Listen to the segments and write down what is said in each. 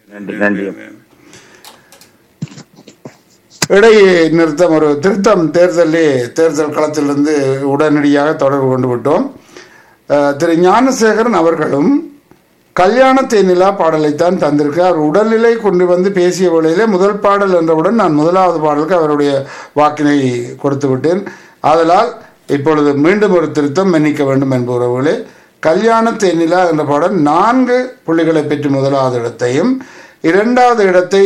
நன்றி நன்றி இடையே நிறுத்தம் ஒரு திருத்தம் தேர்தலே தேர்தல் களத்திலிருந்து உடனடியாக தொடர்பு கொண்டு விட்டோம் அஹ், திரு ஞானசேகரன் அவர்களும் கல்யாண தேனிலா பாடலைத்தான் தந்திருக்கார் உடல்நிலை கொண்டு வந்து பேசிய வேளையிலே முதல் பாடல் என்றவுடன் நான் முதலாவது பாடலுக்கு அவருடைய வாக்கினை கொடுத்து விட்டேன் ஆதலால் இப்பொழுது மீண்டும் ஒரு திருத்தம் மன்னிக்க வேண்டும் என்பவர்களே கல்யாண தேனிலா என்ற பாடல் நான்கு புள்ளிகளை பெற்று முதலாவது இடத்தையும் இரண்டாவது இடத்தை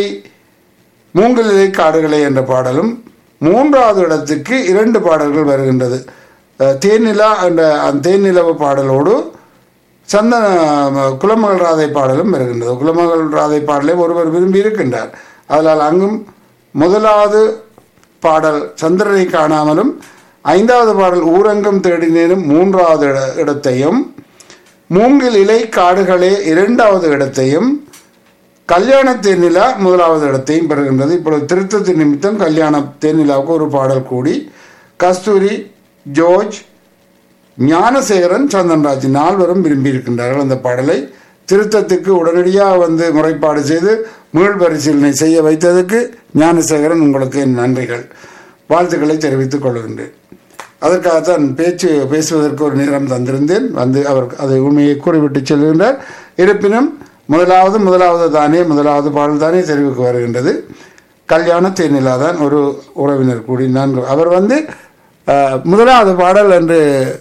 மூங்கிலை காடுகளே என்ற பாடலும் மூன்றாவது இடத்துக்கு இரண்டு பாடல்கள் வருகின்றது அஹ், தேனிலா என்ற அந்த தேனிலவு பாடலோடு சந்தன அஹ், குலமகள் ராதை பாடலும் வருகின்றது குலமகள் ராதை பாடலை ஒருவர் விரும்பி இருக்கின்றார் அதனால் அங்கும் முதலாவது பாடல் சந்திரனை காணாமலும் ஐந்தாவது பாடல் ஊரங்கம் தேடினேனும் மூன்றாவது இட- இடத்தையும் மூங்கில் இலை காடுகளே இரண்டாவது இடத்தையும் கல்யாண தேனிலா முதலாவது இடத்தையும் பெறுகின்றது இப்பொழுது திருத்தத்தின் நிமித்தம் கல்யாண தேனிலாவுக்கு ஒரு பாடல் கூடி கஸ்தூரி ஜோர்ஜ் ஞானசேகரன் சந்தன்ராஜ் நால்வரும் விரும்பி இருக்கின்றார்கள் அந்த பாடலை திருத்தத்துக்கு உடனடியாக வந்து முறைப்பாடு செய்து மீள் பரிசீலனை செய்ய வைத்ததுக்கு ஞானசேகரன் உங்களுக்கு என் நன்றிகள் வாழ்த்துக்களை தெரிவித்துக் கொள்கின்றேன் அதற்காகத்தான் பேச்சு பேசுவதற்கு ஒரு நேரம் தந்திருந்தேன் வந்து அவர் அதை உண்மையை கூறிவிட்டு செல்கின்றார் இருப்பினும் முதலாவது முதலாவது தானே முதலாவது பாடல் தானே தெரிவுக்கு வருகின்றது கல்யாண தேனிலா தான் ஒரு உறவினர் கூடி நான்கு அவர் வந்து அஹ், முதலாவது பாடல் என்று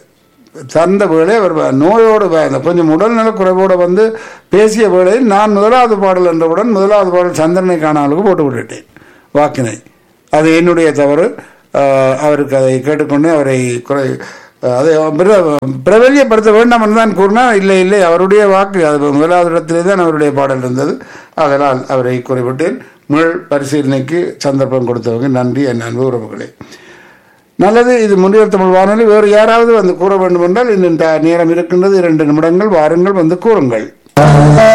தந்த வேளை அவர் வ- நோயோடு வ- அந்த கொஞ்சம் உடல்நல குறைவோடு வந்து பேசிய வேளையில் நான் முதலாவது பாடல் என்றவுடன் முதலாவது பாடல் சந்திரனை காணாமலுக்கு போட்டு விட்டுட்டேன் வாக்கினை அது என்னுடைய தவறு அஹ், அவருக்கு அதை கேட்டுக்கொண்டு அவரை குறை அதை பிர- பிரபல்யப்படுத்த வேண்டாம் என்று தான் கூறினார் இல்லை இல்லை அவருடைய வாக்கு அது முதலாவது இடத்திலே தான் அவருடைய பாடல் இருந்தது அதனால் அவரை குறிப்பிட்டேன் மீள் பரிசீலனைக்கு சந்தர்ப்பம் கொடுத்தவங்க நன்றி என் அன்பு உறவுகளே நல்லது இது முன்னியர் தமிழ் வானொலி வேறு யாராவது வந்து கூற வேண்டும் என்றால் இன்னும் ட- நேரம் இருக்கின்றது இரண்டு நிமிடங்கள் வாருங்கள் வந்து கூறுங்கள்